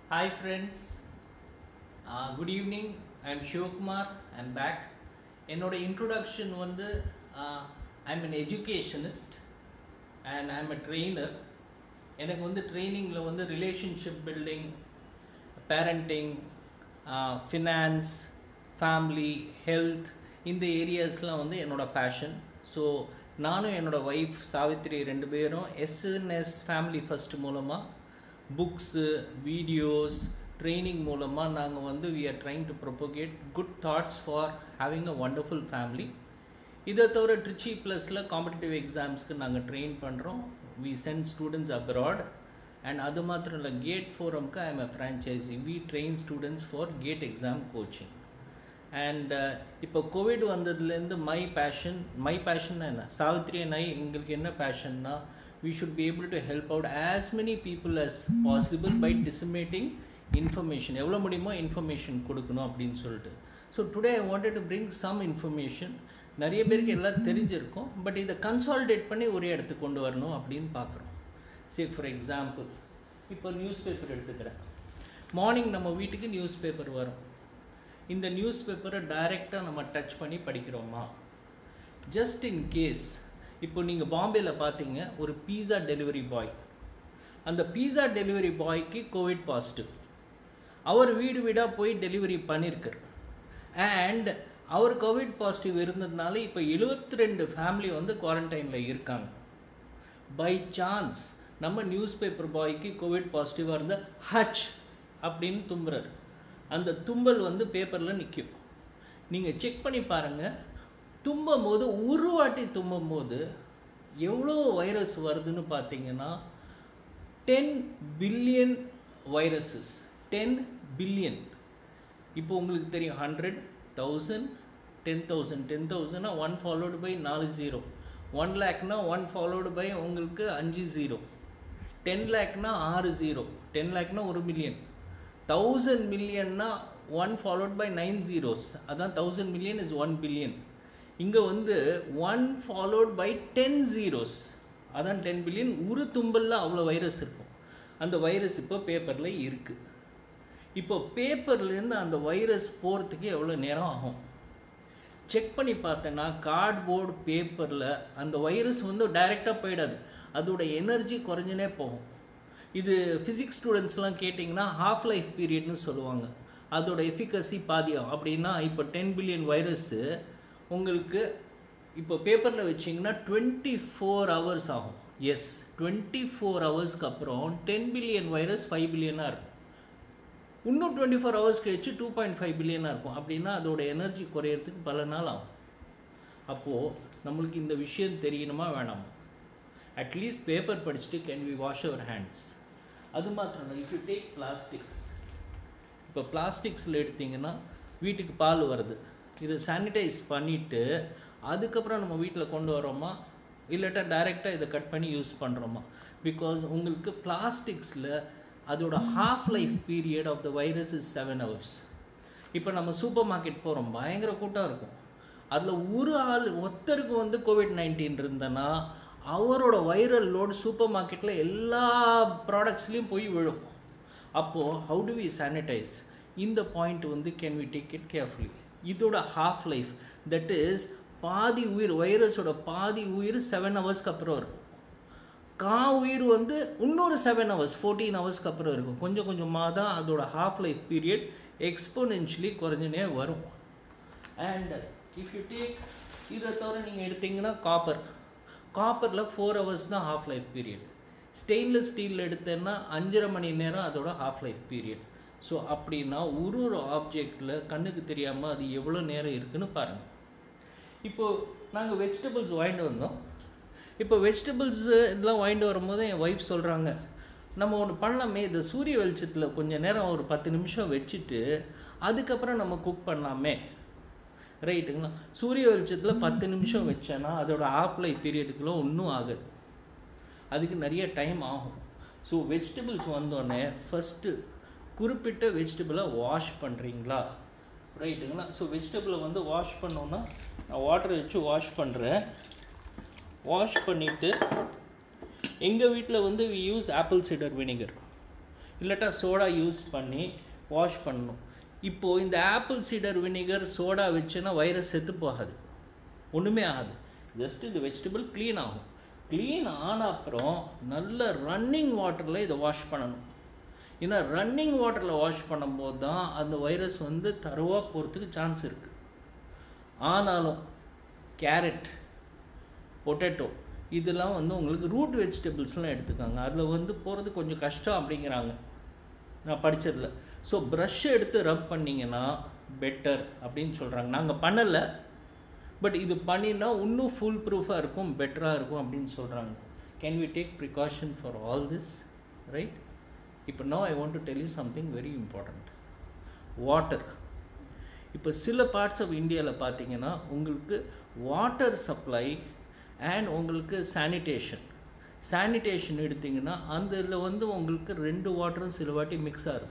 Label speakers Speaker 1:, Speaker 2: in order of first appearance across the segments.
Speaker 1: Hi friends, uh, good evening. I'm Shivkumar. I'm back. என்னோட introduction வந்து I'm an educationist and I'm a trainer. எனக்கு வந்து ட்ரைனிங்கில் வந்து relationship building parenting finance family health இந்த ஏரியாஸ்லாம் வந்து என்னோட பேஷன் ஸோ நானும் என்னோட ஒய்ஃப் சாவித்ரி ரெண்டு பேரும் எஸ்என்எஸ் ஃபேமிலி ஃபர்ஸ்ட் மூலமாக புக்ஸு வீடியோஸ் ட்ரைனிங் மூலமாக நாங்கள் வந்து we are trying to propagate good thoughts for having a wonderful family இதை தவிர ட்ரிச்சி ப்ளஸில் காம்படிட்டிவ் எக்ஸாம்ஸ்க்கு நாங்கள் ட்ரெயின் பண்ணுறோம் we send students abroad and அது மாத்திரம் இல்லை கேட் ஃபோரம்க்கு I am a franchisee we train students for CAT exam coaching and இப்போ கோவிட் வந்ததுலேருந்து மை பேஷன் மை பேஷன் என்ன சாவித்ரி அண்ட் ஐ எங்களுக்கு என்ன பேஷன்னா we should be able to help out as many people as possible by disseminating information எவ்வளோ முடியுமோ information கொடுக்கணும் அப்படின்னு சொல்லிட்டு so today I wanted to bring some information நிறைய பேருக்கு எல்லாம் தெரிஞ்சிருக்கும் பட் இதை கன்சால்டேட் பண்ணி ஒரே இடத்துக்கு கொண்டு வரணும் அப்படின்னு பார்க்குறோம் சே ஃபார் எக்ஸாம்பிள் இப்போ நியூஸ் பேப்பர் எடுத்துக்கிறேன் மார்னிங் நம்ம வீட்டுக்கு நியூஸ் பேப்பர் வரும் இந்த நியூஸ் பேப்பரை டைரெக்டாக நம்ம டச் பண்ணி படிக்கிறோமா ஜஸ்ட் இன் கேஸ் இப்போ நீங்கள் பாம்பேயில் பார்த்தீங்க ஒரு பீஸா டெலிவரி பாய் அந்த பீஸா டெலிவரி பாய்க்கு கோவிட் பாசிட்டிவ் அவர் வீடு வீடாக போய் டெலிவரி பண்ணியிருக்கார் அண்ட் அவர் கோவிட் பாசிட்டிவ் இருந்ததுனால இப்போ எழுபத்தி ரெண்டு ஃபேமிலி வந்து குவாரண்டைனில் இருக்காங்க பை சான்ஸ் நம்ம நியூஸ் பேப்பர் பாய்க்கு கோவிட் பாசிட்டிவாக இருந்த ஹச் அப்படின்னு தும்புறாரு அந்த தும்பல் வந்து பேப்பரில் நிற்கும் நீங்கள் செக் பண்ணி பாருங்கள் தும்பும் போது ஒரு வாட்டி தும்பும் போது எவ்வளோ வைரஸ் வருதுன்னு பார்த்தீங்கன்னா ten billion viruses ten billion இப்போ உங்களுக்கு தெரியும் hundred thousand ten thousand ten தௌசண்ட்னா ஒன் ஃபாலோடு பை நாலு ஜீரோ ஒன் லேக்னா ஒன் ஃபாலோடு பை உங்களுக்கு அஞ்சு ஜீரோ டென் லேக்னா ஆறு ஜீரோ டென் லேக்னா ஒரு மில்லியன் தௌசண்ட் மில்லியன்னா one followed by nine zeros அதான் thousand million is one billion இங்கே வந்து one followed by ten zeros அதான் டென் பில்லியன் ஒரு தும்பலில் அவ்வளோ வைரஸ் இருக்கும் அந்த வைரஸ் இப்போ பேப்பரில் இருக்குது இப்போ பேப்பர்லேருந்து அந்த வைரஸ் போகிறதுக்கு எவ்வளோ நேரம் ஆகும் செக் பண்ணி பார்த்தேன்னா கார்ட்போர்டு பேப்பரில் அந்த வைரஸ் வந்து டைரெக்டாக போயிடாது அதோட எனர்ஜி குறைஞ்சினே போகும் இது ஃபிசிக்ஸ் ஸ்டூடெண்ட்ஸ்லாம் கேட்டிங்கன்னா ஹாஃப் லைஃப் பீரியட்னு சொல்லுவாங்க அதோட எஃபிகசி பாதியம் அப்படின்னா இப்போ டென் பில்லியன் வைரஸ்ஸு உங்களுக்கு இப்போ பேப்பரில் வச்சிங்கன்னா டுவெண்ட்டி ஃபோர் ஹவர்ஸ் ஆகும் எஸ் டுவெண்ட்டி ஃபோர் ஹவர்ஸ்க்கு அப்புறம் டென் பில்லியன் வைரஸ் ஃபைவ் பில்லியனாக இருக்கும் இன்னும் டுவெண்ட்டி ஃபோர் ஹவர்ஸ் கழிச்சு டூ பாயிண்ட் ஃபைவ் பில்லியனாக இருக்கும் அப்படின்னா அதோட எனர்ஜி குறையிறதுக்கு பல நாள் ஆகும் அப்போது நம்மளுக்கு இந்த விஷயம் தெரியணுமா வேணாமா அட்லீஸ்ட் பேப்பர் படிச்சுட்டு can we wash our hands அது மாத்திரம் இல்லை இஃப் யூ டேக் பிளாஸ்டிக்ஸ் இப்போ பிளாஸ்டிக்ஸில் எடுத்திங்கன்னா வீட்டுக்கு பால் வருது இதை சானிடைஸ் பண்ணிவிட்டு அதுக்கப்புறம் நம்ம வீட்டில் கொண்டு வரோமா இல்லாட்டா டைரெக்டாக இதை கட் பண்ணி யூஸ் பண்ணுறோமா பிகாஸ் உங்களுக்கு பிளாஸ்டிக்ஸில் அதோட half life period of the virus is seven hours இப்போ நம்ம சூப்பர் மார்க்கெட் போகிறோம் பயங்கர கூட்டம் இருக்கும் அதில் ஒரு ஆள் ஒருத்தருக்கு வந்து கோவிட் நைன்டீன் இருந்தனா அவரோட வைரல் லோடு சூப்பர் மார்க்கெட்டில் எல்லா ப்ராடக்ட்ஸ்லேயும் போய் விழும் அப்போது ஹவு டு வி சானிடைஸ் இந்த பாயிண்ட் வந்து can we take it carefully இதோட ஹாஃப் லைஃப் தட் இஸ் பாதி உயிர் வைரஸோட பாதி உயிர் செவன் ஹவர்ஸ்க்கு அப்புறம் இருக்கும் கா உயிர் வந்து இன்னொரு செவன் ஹவர்ஸ் ஃபோர்டீன் ஹவர்ஸ்க்கு அப்புறம் இருக்கும் கொஞ்சம் கொஞ்சமாக தான் அதோட ஹாஃப் லைஃப் பீரியட் எக்ஸ்போனென்ஷியலி குறைஞ்சினே வரும் அண்ட் இஃப் யூ டேக் இதை தவிர நீங்கள் எடுத்தீங்கன்னா காப்பர் காப்பரில் ஃபோர் ஹவர்ஸ் தான் half life period stainless steel எடுத்தேன்னா அஞ்சரை மணி நேரம் அதோட ஹாஃப் லைஃப் பீரியட் ஸோ அப்படின்னா ஒரு ஒரு ஆப்ஜெக்டில் கண்ணுக்கு தெரியாமல் அது எவ்வளோ நேரம் இருக்குன்னு பாருங்கள் இப்போது நாங்கள் வெஜிடபிள்ஸ் வாங்கிட்டு வந்தோம் இப்போ வெஜிடபிள்ஸு இதெல்லாம் வாங்கிட்டு வரும்போது என் ஒய்ஃப் சொல்கிறாங்க நம்ம ஒன்று பண்ணலாமே இந்த சூரிய வெளிச்சத்தில் கொஞ்சம் நேரம் ஒரு பத்து நிமிஷம் வச்சுட்டு அதுக்கப்புறம் நம்ம குக் பண்ணலாமே ரைட்டுங்களா சூரிய வெளிச்சத்தில் பத்து நிமிஷம் வச்சேன்னா அதோட ஆஃப் லைஃப் பீரியடுக்குள்ள ஒன்றும் ஆகாது அதுக்கு நிறைய டைம் ஆகும் ஸோ வெஜிடபிள்ஸ் வந்தோடனே ஃபஸ்ட்டு குறிப்பிட்ட வெஜிடபிளை வாஷ் பண்ணுறீங்களா ரைட்டுங்களா ஸோ வெஜிடபிளை வந்து வாஷ் பண்ணோன்னா நான் வாட்டர் வச்சு வாஷ் பண்ணுறேன் வாஷ் பண்ணிவிட்டு எங்கள் வீட்டில் வந்து we use apple cider vinegar இல்லாட்டா சோடா யூஸ் பண்ணி வாஷ் பண்ணணும் இப்போது இந்த ஆப்பிள் சீடர் வினிகர் சோடா வச்சுன்னா வைரஸ் செத்து போகாது ஒன்றுமே ஆகாது ஜஸ்ட் இது வெஜிடபிள் க்ளீன் ஆகும் க்ளீன் ஆன அப்புறம் நல்ல ரன்னிங் வாட்டரில் இதை வாஷ் பண்ணணும் ஏன்னா ரன்னிங் வாட்டரில் வாஷ் பண்ணும்போது தான் அந்த வைரஸ் வந்து தருவாக போகிறதுக்கு சான்ஸ் இருக்குது ஆனாலும் கேரட் பொட்டேட்டோ இதெல்லாம் வந்து உங்களுக்கு ரூட் வெஜிடபிள்ஸ்லாம் எடுத்துக்காங்க அதில் வந்து போகிறது கொஞ்சம் கஷ்டம் அப்படிங்கிறாங்க நான் படித்ததில் ஸோ ப்ரஷ் எடுத்து ரப் பண்ணிங்கன்னா பெட்டர் அப்படின்னு சொல்கிறாங்க நாங்கள் பண்ணலை பட் இது பண்ணினா இன்னும் ஃபுல் ப்ரூஃபாக இருக்கும் பெட்டராக இருக்கும் அப்படின்னு சொல்கிறாங்க can we take precaution for all this right இப்போ no I want to tell you something very important water இப்போ சில பார்ட்ஸ் ஆஃப் இந்தியாவில் பார்த்தீங்கன்னா உங்களுக்கு வாட்டர் சப்ளை அண்ட் உங்களுக்கு சானிடேஷன் சானிடேஷன் எடுத்திங்கன்னா அந்த இதில் வந்து உங்களுக்கு ரெண்டு வாட்டரும் சில வாட்டி மிக்ஸ் ஆகுது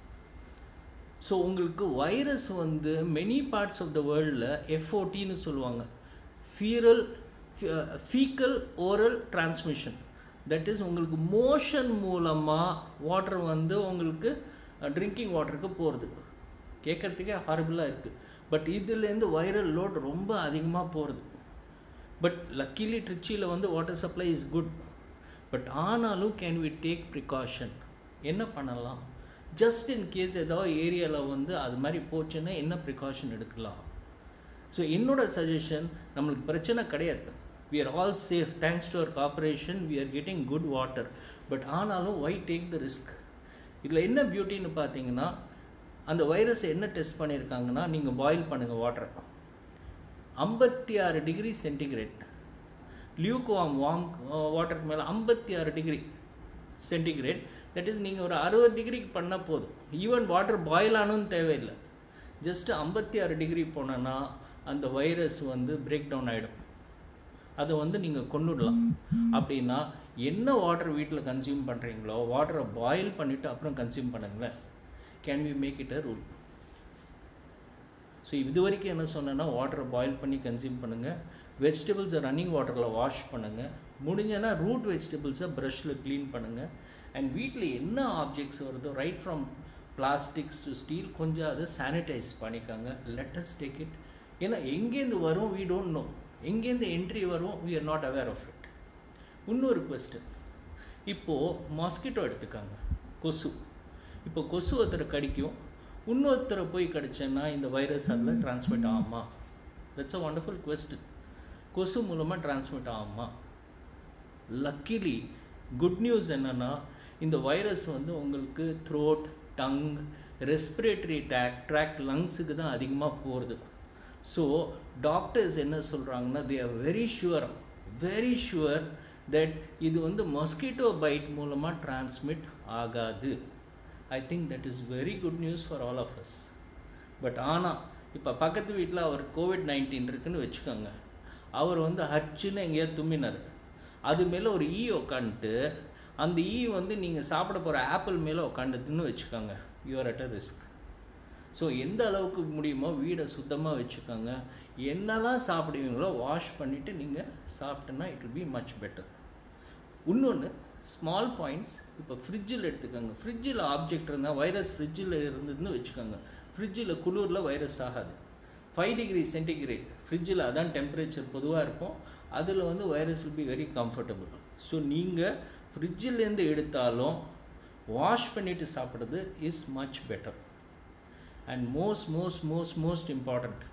Speaker 1: ஸோ உங்களுக்கு வைரஸ் வந்து மெனி பார்ட்ஸ் ஆஃப் த வேர்ல்டில் எஃப்ஓடின்னு சொல்லுவாங்க feral fecal oral transmission that is உங்களுக்கு மோஷன் மூலமாக வாட்டர் வந்து உங்களுக்கு ட்ரிங்கிங் வாட்டருக்கு போகிறது கேட்குறதுக்கே ஹாரபிளாக இருக்குது பட் இதுலேருந்து வைரல் லோட் ரொம்ப அதிகமாக போகிறது பட் லக்கிலி ட்ரிச்சியில் வந்து water supply is good but ஆனாலும் கேன் வி டேக் ப்ரிகாஷன் என்ன பண்ணலாம் ஜஸ்ட் இன் கேஸ் ஏதாவது ஏரியாவில் வந்து அது மாதிரி போச்சுன்னா என்ன ப்ரிகாஷன் எடுக்கலாம் ஸோ என்னோட சஜஷன் நம்மளுக்கு பிரச்சனை கிடையாது we are all safe thanks to our corporation we are getting good water but ஆனாலும் வை டேக் த ரிஸ்க் இதில் என்ன பியூட்டின்னு பார்த்தீங்கன்னா அந்த வைரஸை என்ன டெஸ்ட் பண்ணியிருக்காங்கன்னா நீங்கள் பாயில் பண்ணுங்கள் வாட்டரை ஐம்பத்தி ஆறு டிகிரி சென்டிகிரேட் லியூக்வாம் வாங் வாட்டருக்கு மேலே ஐம்பத்தி ஆறு டிகிரி சென்டிகிரேட் தட் இஸ் நீங்கள் ஒரு அறுபது டிகிரிக்கு பண்ணால் போதும் ஈவன் வாட்டர் பாயில் ஆனும் தேவையில்லை ஜஸ்ட்டு ஐம்பத்தி ஆறு டிகிரி போனோன்னா அந்த வைரஸ் வந்து பிரேக் டவுன் ஆகிடும் அதை வந்து நீங்கள் கொண்டுடலாம் அப்படின்னா என்ன வாட்டர் வீட்டில் கன்சியூம் பண்ணுறீங்களோ வாட்டரை பாயில் பண்ணிவிட்டு அப்புறம் கன்சியூம் பண்ணுங்களேன் can we make it a rule so இது வரைக்கும் என்ன சொன்னேன்னா வாட்டரை பாயில் பண்ணி கன்சியூம் பண்ணுங்கள் வெஜிடபிள்ஸை ரன்னிங் வாட்டரில் வாஷ் பண்ணுங்கள் முடிஞ்சனா ரூட் வெஜிடபிள்ஸை ப்ரஷில் க்ளீன் பண்ணுங்கள் அண்ட் வீட்டில் என்ன ஆப்ஜெக்ட்ஸ் வருதோ right from plastics to steel கொஞ்சம் அதை சானிடைஸ் பண்ணிக்காங்க லெட்டஸ் டேக் இட் ஏன்னா எங்கேருந்து வரும் வி டோன்ட் நோ எங்கேருந்து என்ட்ரி வரும் we are not aware of it இன்னொரு கொஸ்டின் இப்போது மாஸ்கிட்டோ எடுத்துக்காங்க கொசு இப்போ கொசு ஒருத்தரை கடிக்கும் இன்னொருத்தரை போய் கடிச்சேன்னா இந்த வைரஸ் அதில் டிரான்ஸ்மிட் ஆகுமா தட்ஸ் அ வண்டர்ஃபுல் கொஸ்டின் கொசு மூலமாக டிரான்ஸ்மிட் ஆகுமா லக்கிலி குட் நியூஸ் என்னென்னா இந்த வைரஸ் வந்து உங்களுக்கு throat tongue respiratory tag track லங்ஸுக்கு தான் அதிகமாக போகிறது ஸோ டாக்டர்ஸ் என்ன சொல்கிறாங்கன்னா they are very sure very sure that இது வந்து மஸ்கிட்டோ பைட் மூலமாக டிரான்ஸ்மிட் ஆகாது I think that is very good news for all of us but ஆனால் இப்போ பக்கத்து வீட்டில் அவர் கோவிட் நைன்டீன் இருக்குன்னு வச்சுக்கோங்க அவர் வந்து ஹச்சுன்னு எங்கேயாவது தும்மினார் அது மேலே ஒரு ஈ உக்காந்துட்டு அந்த ஈ வந்து நீங்கள் சாப்பிட போகிற ஆப்பிள் மேலே உக்காந்துதுன்னு வச்சுக்கோங்க you're at a risk so எந்த அளவுக்கு முடியுமோ வீடை சுத்தமாக வச்சுக்கோங்க என்னெல்லாம் சாப்பிடுவீங்களோ வாஷ் பண்ணிவிட்டு நீங்கள் சாப்பிட்டோன்னா it will be much better இன்னொன்று ஸ்மால் பாயிண்ட்ஸ் இப்போ ஃப்ரிட்ஜில் எடுத்துக்கோங்க ஃப்ரிட்ஜில் ஆப்ஜெக்ட் இருந்தால் வைரஸ் ஃப்ரிட்ஜில் இருந்ததுன்னு வச்சுக்கோங்க ஃப்ரிட்ஜில் குளிரில் வைரஸ் ஆகாது ஃபைவ் டிகிரி சென்டிகிரேட் ஃப்ரிட்ஜில் அதான் டெம்பரேச்சர் பொதுவாக இருக்கும் அதில் வந்து virus will be very comfortable so நீங்கள் ஃப்ரிட்ஜிலேருந்து எடுத்தாலும் வாஷ் பண்ணிவிட்டு சாப்பிட்றது is much better and most most most most important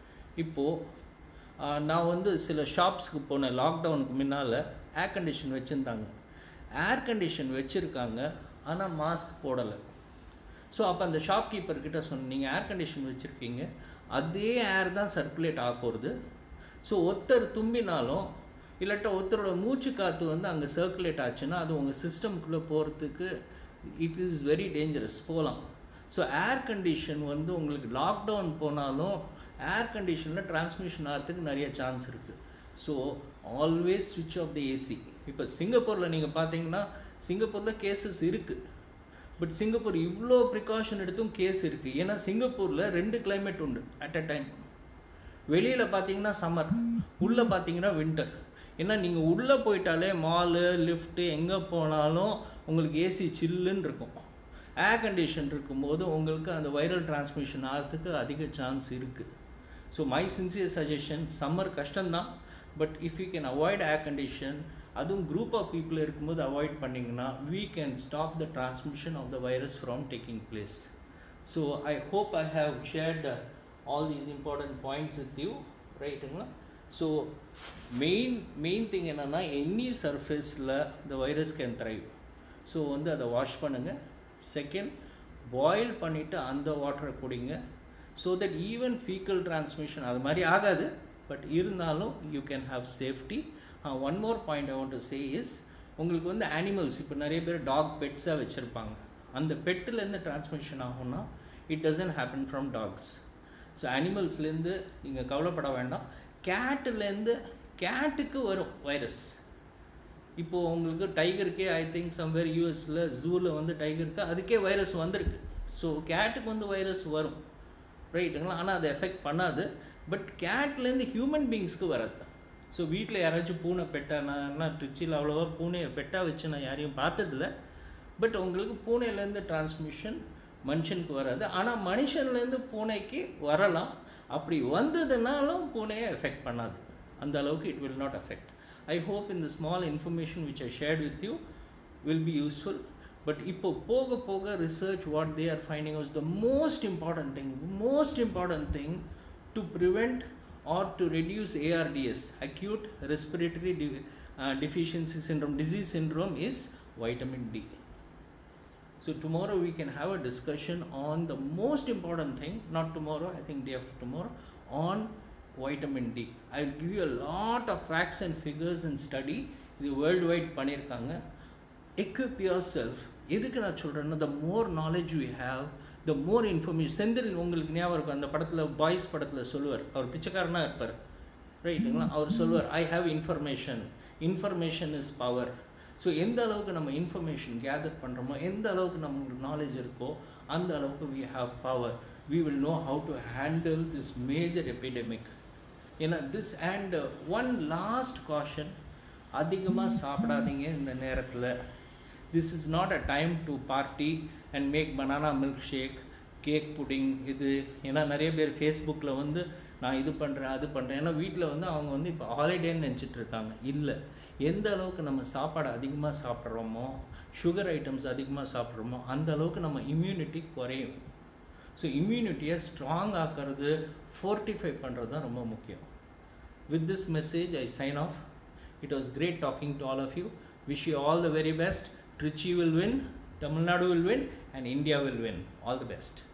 Speaker 1: இப்போது நான் வந்து சில ஷாப்ஸ்க்கு போனேன் லாக்டவுனுக்கு முன்னால் ஏர் கண்டிஷன் வச்சுருந்தாங்க ஏர் கண்டிஷன் வச்சுருக்காங்க ஆனால் மாஸ்க் போடலை ஸோ அப்போ அந்த ஷாப்கீப்பர்கிட்ட சொன்ன நீங்கள் ஏர் கண்டிஷன் வச்சுருக்கீங்க அதே ஏர் தான் சர்க்குலேட் ஆக போகிறது ஸோ ஒருத்தர் தும்பினாலும் இல்லாட்டா ஒருத்தரோட மூச்சு காற்று வந்து அங்கே சர்க்குலேட் ஆச்சுன்னா அது உங்கள் சிஸ்டம்குள்ளே போகிறதுக்கு இட் இஸ் வெரி டேஞ்சரஸ் போகலாம் ஸோ ஏர் கண்டிஷன் வந்து உங்களுக்கு லாக்டவுன் போனாலும் ஏர் கண்டிஷனில் டிரான்ஸ்மிஷன் ஆகிறதுக்கு நிறைய சான்ஸ் இருக்குது ஸோ ஆல்வேஸ் ஸ்விட்ச் ஆஃப் த ஏசி இப்போ சிங்கப்பூரில் நீங்கள் பார்த்தீங்கன்னா சிங்கப்பூரில் கேசஸ் இருக்குது பட் சிங்கப்பூர் இவ்வளோ ப்ரிகாஷன் எடுத்தும் கேஸ் இருக்குது ஏன்னா சிங்கப்பூரில் ரெண்டு கிளைமேட் உண்டு அட் அ டைம் வெளியில் பார்த்தீங்கன்னா சம்மர் உள்ளே பார்த்தீங்கன்னா வின்டர் ஏன்னா நீங்கள் உள்ளே போயிட்டாலே மாலு லிஃப்ட்டு எங்கே போனாலும் உங்களுக்கு ஏசி சில்லுன்னு இருக்கும் ஏர் கண்டிஷன் இருக்கும்போது உங்களுக்கு அந்த வைரல் டிரான்ஸ்மிஷன் ஆகிறதுக்கு அதிக சான்ஸ் இருக்குது so my sincere suggestion summer கஷ்டம்தான் but if you can avoid air condition அதுவும் குரூப் ஆஃப் பீப்புள் இருக்கும்போது அவாய்ட் பண்ணிங்கன்னா we can stop the transmission of the virus from taking place so I hope I have shared all these important points with you ரைட்டுங்களா so main main thing என்னென்னா any சர்ஃபேஸில் the virus can thrive so வந்து அதை wash பண்ணுங்கள் second boil பண்ணிவிட்டு அந்த வாட்டரை குடிங்க so that even fecal transmission அது மாதிரி ஆகாது பட் இருந்தாலும் you can have safety one more point I want to say is உங்களுக்கு வந்து அனிமல்ஸ் இப்போ நிறைய பேர் டாக் பெட்ஸாக வச்சுருப்பாங்க அந்த பெட்டிலேருந்து டிரான்ஸ்மிஷன் ஆகும்னா it doesn't happen from dogs so அனிமல்ஸ்லேருந்து நீங்கள் கவலைப்பட வேண்டாம் கேட்டுலேருந்து கேட்டுக்கு வரும் வைரஸ் இப்போது உங்களுக்கு டைகருக்கே ஐ திங்க் சம்வேர் யூஎஸில் ஜூவில் வந்து டைகருக்கு அதுக்கே வைரஸ் வந்திருக்கு ஸோ கேட்டுக்கு வந்து வைரஸ் வரும் ரைட்டுங்களா ஆனால் அதை எஃபெக்ட் பண்ணாது பட் கேட்லேருந்து ஹியூமன் பீங்ஸ்க்கு வராது ஸோ வீட்டில் யாராச்சும் பூனை பெட்டா நான் ட்ரிச்சியில் அவ்வளோவா பூனையை பெட்டாக வச்சு நான் யாரையும் பார்த்ததில்ல பட் உங்களுக்கு பூனையிலேருந்து டிரான்ஸ்மிஷன் மனுஷனுக்கு வராது ஆனால் மனுஷன்லேருந்து பூனைக்கு வரலாம் அப்படி வந்ததுனாலும் பூனையை எஃபெக்ட் பண்ணாது அந்த அளவுக்கு it will not affect I hope இந்த small information which I shared with you will be useful but இப்போ போக போக research what they are finding was the most important thing most important thing to prevent or to reduce ARDS acute respiratory டி deficiency syndrome disease syndrome is vitamin d so tomorrow we can have a discussion on the most important thing not tomorrow i think day after tomorrow on vitamin d i'll give you a lot of facts and figures and study இது world wide பண்ணியிருக்காங்க equip yourself எதுக்கு நான் சொல்கிறேன்னா the more knowledge we have the more information Senthil உங்களுக்கு ஞாபகம் இருக்கும் அந்த படத்தில் பாய்ஸ் படத்தில் சொல்லுவார் அவர் பிச்சைக்காரனாக இருப்பார் ரைட்டுங்களா அவர் சொல்லுவார் I have information information is power so எந்த அளவுக்கு நம்ம இன்ஃபர்மேஷன் கேதர் பண்ணுறோமோ எந்த அளவுக்கு நம்மளுக்கு நாலேஜ் இருக்கோ அந்த அளவுக்கு we have power we will know how to handle this major epidemic ஏன்னா this and one last caution அதிகமாக சாப்பிடாதீங்க இந்த நேரத்தில் this is not a time to party and make banana milk shake cake pudding இது ஏன்னா நிறைய பேர் ஃபேஸ்புக்கில் வந்து நான் இது பண்ணுறேன் அது பண்ணுறேன் ஏன்னா வீட்டில் வந்து அவங்க வந்து இப்போ ஹாலிடேன்னு நினச்சிட்டு இருக்காங்க இல்லை எந்த அளவுக்கு நம்ம சாப்பாடு அதிகமாக சாப்பிட்றோமோ சுகர் ஐட்டம்ஸ் அதிகமாக சாப்பிட்றோமோ அந்த அளவுக்கு நம்ம இம்யூனிட்டி குறையும் ஸோ இம்யூனிட்டியை ஸ்ட்ராங் ஆக்கிறது ஃபோர்ட்டிஃபை பண்ணுறது தான் ரொம்ப முக்கியம் with this message I sign off it was great talking to all of you wish you all the very best Trichy will win, Tamil Nadu will win, and India will win. All the best.